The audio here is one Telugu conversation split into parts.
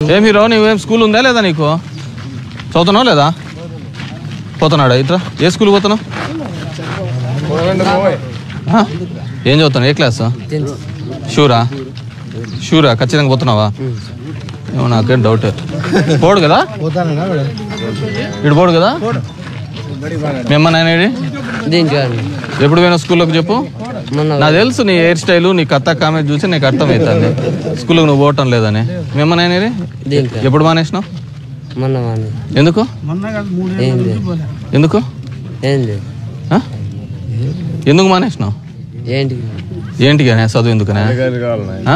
ఏం హీరో నువ్వేం స్కూల్ ఉందా లేదా నీకు చదువుతున్నావు లేదా పోతున్నాడా ఇట్రా ఏ స్కూల్ పోతున్నావు ఆ? ఏం చదువుతున్నావు ఏ క్లాస్ షూరా షూరా ఖచ్చితంగా పోతున్నావా ఏమో నాకేం డౌట్ పోడు కదా ఇటు పోడు కదా మిమ్మల్ని ఆయన దీనికి కాదు. ఎప్పుడు పోయినా స్కూల్లోకి చెప్పు మొన్న నాకు తెలుసు నీ హెయిర్ స్టైల్ నీ కత్త కామెంట్ చూసి నీకు అర్థమవుతుంది స్కూల్కి నువ్వు పోవటం లేదని మిమ్మల్ని ఆయన దీనికి కాదు. ఎప్పుడు మానేసినావు మొన్న వాడిని ఎందుకు ఏంది ఎందుకు ఏంది ఆ? ఎందుకు మానేసినావు ఏంటి ఏంటిగానే చదువు ఎందుకనే ఆ?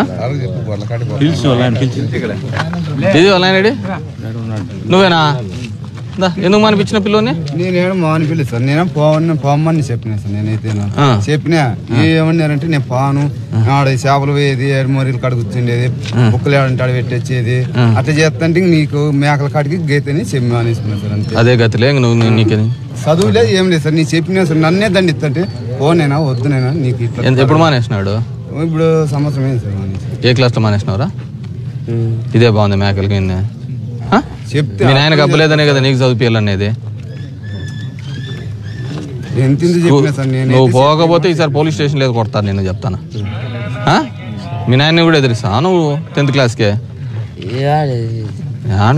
ఇది వాళ్ళ ఆయనడి? నువ్వేనా దా, ఎందుకు మానిపించిన పిల్లోని నేనేమో మాని పిలుస్తాను నేను పోవని పోమని చెప్పిన సార్ నేనైతే ఆ. చెప్పినా ఏమన్నారంటే నేను పాను ఆడ చేపలు పోయేది ఎడమరీలు కాడ కూర్చుండేది బుక్కలు ఆడంటే ఆడ పెట్టొచ్చేది అట్లా చేస్తుంటే ఇంక నీకు మేకల కాడికి గీతని చెప్పి మానేసుకున్నా సార్ అంతే అదే గతిలే ఇంక నువ్వు నీ- నీకు చదువు లేదు ఏం లేదు సార్ నీ చెప్పినా సార్ నన్నే దండిస్తుంటే పోనేనా వద్దునేనా నీకు ఇట్లా ఎంత- ఎప్పుడు మానేసినాడు ఇప్పుడు సంవత్సరం ఏంది సార్ మానేసి ఏ క్లాస్లో మానేసినావురా ఉమ్. ఇదే బాగుంది మేకలకి ఏంది? ఆ? చెప్తే మీ నాయనకి అబ్బలేదనే కదా నీకు చదివిపియాలనేది ఎంత ఇంత చెప్పినా సార్ నేను నువ్వు పోకపోతే ఈసారి పోలీస్ స్టేషన్ లేదు కొడతాను నేను చెప్తాను ఆ? మీ నాయన్ని కూడా ఎదిరిస్తా నువ్వు టెన్త్ క్లాస్కే ఏడాది. యాను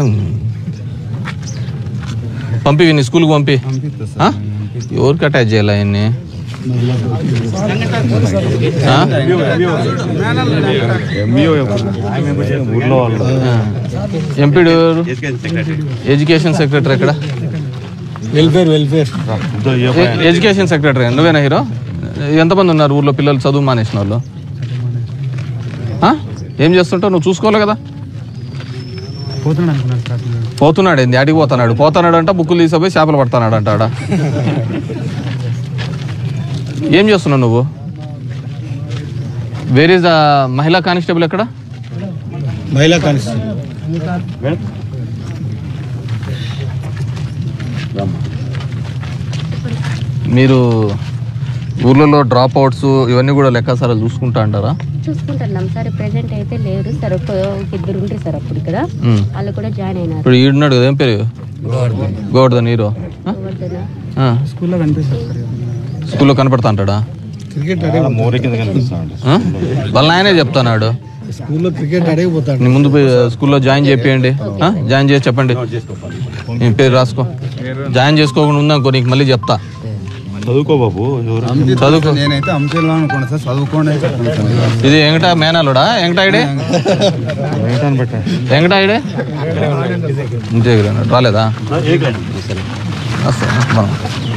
పంపి నీ స్కూల్కి పంపి పంపిస్తా ఆ? సార్ ఎవరికి అటాచ్ చేయాలి ఆయన్ని ఆ? ఎంపీడు ఎవరు? ఎడ్యుకేషన్ సెక్రటరీ ఎక్కడ వెల్ఫేర్ వెల్ఫేర్ ఎ- ఎడ్యుకేషన్ సెక్రటరీ నువ్వేనా హీరో ఎంతమంది ఉన్నారు ఊర్లో పిల్లలు చదువు మానేసిన వాళ్ళు ఆ? ఏం చేస్తుంటావు నువ్వు చూసుకోవాలి కదా పోతున్నాడు అనుకున్నాను సార్ పోతున్నాడు ఏంది అడిగి పోతున్నాడు పోతున్నాడు అంట బుక్కులు తీసుకుపోయి చేపలు పడతాడు అంట ఆడ ఏం చేస్తున్నావు నువ్వు వేర్ ఈజ్ ద మహిళా కానిస్టేబుల్ ఎక్కడ మహిళా కానిస్టేబుల్ మీరు ఊర్లలో డ్రాప్ అవుట్స్ ఇవన్నీ కూడా లెక్కాసారాలు చూసుకుంటా అంటారా చూసుకుంటున్నాం సార్ ప్రెసెంట్ అయితే లేరు సార్ ఒక ఒక ఇద్దరు ఉంటారు సార్ అప్పుడు ఇక్కడ ఉమ్. వాళ్ళు కూడా జాయిన్ అయినారు ఇప్పుడు ఈడున్నాడు కదా ఏం పేరు గోవర్ధన్ హీరో ఆ? ఎవరిదైనా ఆ. స్కూల్లో కనిపిస్తుంది సార్ స్కూల్లో కనపడతా అంటాడా క్రికెట్ ఆడే ఆ? వాళ్ళ ఆయనే చెప్తాన్నాడు స్కూల్లో క్రికెట్ ఆడేపోతాడు నీ ముందు పోయి స్కూల్లో జాయిన్ చేపియండి ఆ? జాయిన్ చేసి చెప్పండి నీ పేరు రాసుకో జాయిన్ చేసుకోకుండా ఉందనుకో నీకు మళ్ళీ చెప్తా చదువుకో బాబు ఎవరు చదువుకో నేనైతే అంశంలో అనుకున్నా సార్ చదువుకోండి అని చెప్తాను సార్ ఇది ఎంగట మేనాలుడా ఎంగటాయిడే ఏంటని పెట్టా ఎంగటాయిడే ఇంటి దగ్గర ఉన్నాడు. రాలేదా వస్తా, బాగుంది.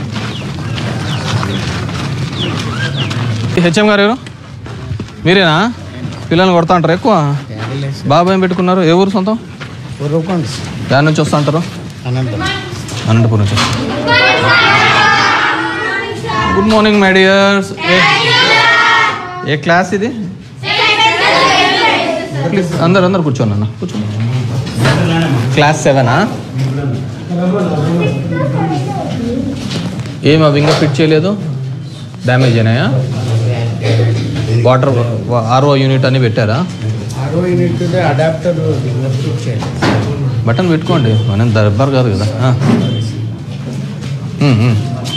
హెచ్ఎం గారు ఎవరు మీరేనా పిల్లల్ని కొడతా అంటారు ఎక్కువ బాబాయ్ ఏం పెట్టుకున్నారు ఏ ఊరు సొంతం రూపాయలు దాని నుంచి వస్తా అంటారు అనంతరం అనంతపురం నుంచి గుడ్ మార్నింగ్ మై డియర్స్ ఏ క్లాస్ ఇది ప్లీజ్ అందరు అందరు కూర్చోండి అన్న కూర్చోండి క్లాస్ సెవెనా ఏం అవి ఇంకా ఫిట్ చేయలేదు డ్యామేజ్ అయినాయా వాటర్ ఆర్ఓ యూనిట్ అని పెట్టారా ఆరో యూనిట్ అడాప్టర్ బటన్ పెట్టుకోండి మనం దర్బార్ కాదు కదా ఆ. ఉమ్, ఉమ్.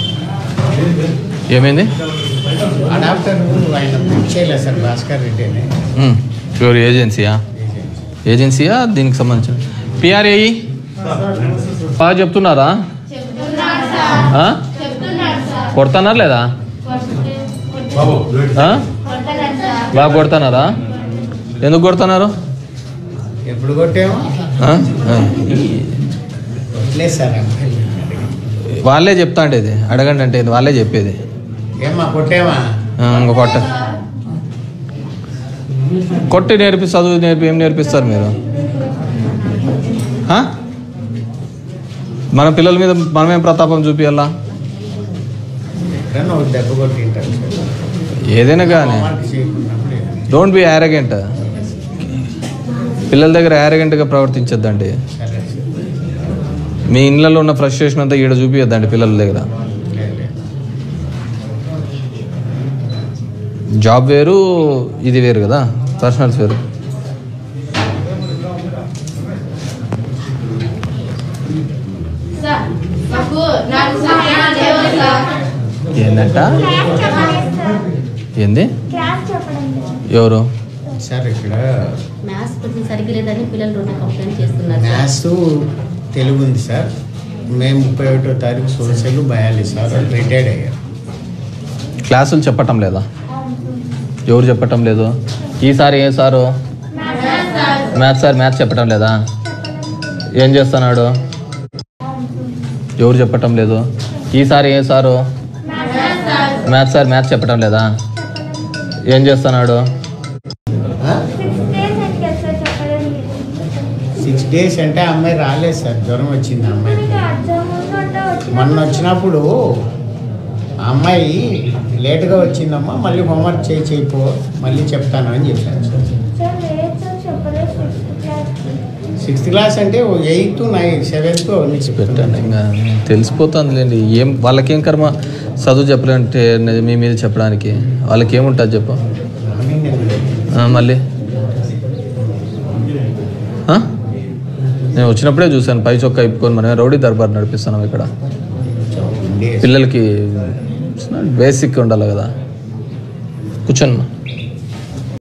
ఏమైంది అడాప్టర్ ఆయన ఫిట్ చేయలేదు సార్ భాస్కర్ రెడ్డి అని ఉమ్. ఎవరు ఏజెన్సీయా ఏజెన్సీయా దీనికి సంబంధించిన పిఆర్ఏఈ బాగా చెప్తున్నారా ఆ? కొడుతున్నారు లేదా ఆ? బాగా కొడుతున్నారా ఎందుకు కొడుతున్నారు ఎప్పుడు కొట్టాము ఆ? ఆ. ఈ- లేదు సార్ వాళ్ళే చెప్తా అంటే ఇది అడగండి అంటే ఇది వాళ్ళే చెప్పేది ఏమా కొట్టామా ఆ, ఇంకో కొట్ట కొట్టి నేర్పి చదువు నేర్పి ఏం నేర్పిస్తారు మీరు ఆ? మన పిల్లల మీద మనమేం ప్రతాపం చూపియాలా ఎక్కడన్నా ఒక దెబ్బ కొట్టింటారు సార్ ఏదైనా కానీ మార్క్ చేయకున్నప్పుడు డోంట్ బి యారగెంట్ పిల్లల దగ్గర యారగెంట్గా ప్రవర్తించొద్దండి సరే సార్ మీ ఇళ్ళలో ఉన్న ఫ్రస్ట్రేషన్ అంతా ఈడ చూపించద్దండి పిల్లల దగ్గర లేదు, లేదు. జాబ్ వేరు ఇది వేరు కదా పర్సనల్స్ వేరు ఏందంట ఏంది ఎవరు సార్ ఇక్కడ మ్యాథ్స్ కొంచెం సరిగ్గా లేదని పిల్లలు రెండు కంప్లైంట్ చేస్తున్నారు సార్. మ్యాథ్స్ తెలుగు ఉంది సార్ మేము ముప్పై ఒకటో తారీఖు సోషల్ బయాలజీ సార్ రిటైర్డ్ అయ్యారు క్లాసులు చెప్పటం లేదా ఎవరు చెప్పటం లేదు ఈసారి ఏ సారు మ్యాథ్స్ సార్ మ్యాథ్స్ చెప్పటం లేదా ఏం చేస్తున్నాడు ఎవరు చెప్పటం లేదు ఈసారి ఏ సారు మ్యాథ్స్ సార్ మ్యాథ్స్ చెప్పటం లేదా ఏం చేస్తున్నాడు సిక్స్ డేస్ అంటే అమ్మాయి రాలేదు సార్ జ్వరం వచ్చింది ఆ అమ్మాయికి మొన్న వచ్చినప్పుడు ఆ అమ్మాయి లేట్గా వచ్చిందమ్మా మళ్ళీ హోంవర్క్ చేయి చేయిపో మళ్ళీ చెప్తాను అని చెప్పాను సార్ సిక్స్త్ క్లాస్ అంటే ఎయిత్ నైన్ సెవెంత్ పెట్టండి ఇంకా తెలిసిపోతుందిలేండి ఏం వాళ్ళకేం కర్మ చదువు చెప్పాలంటే మీ మీద చెప్పడానికి వాళ్ళకి ఏముంటుంది చెప్పు ఆ, మళ్ళీ ఆ? నేను వచ్చినప్పుడే చూశాను పై చొక్కా ఇప్పుకొని మనం రౌడీ దర్బార్ నడిపిస్తున్నాం ఇక్కడ పిల్లలకి బేసిక్ ఉండాలి కదా కూర్చోండి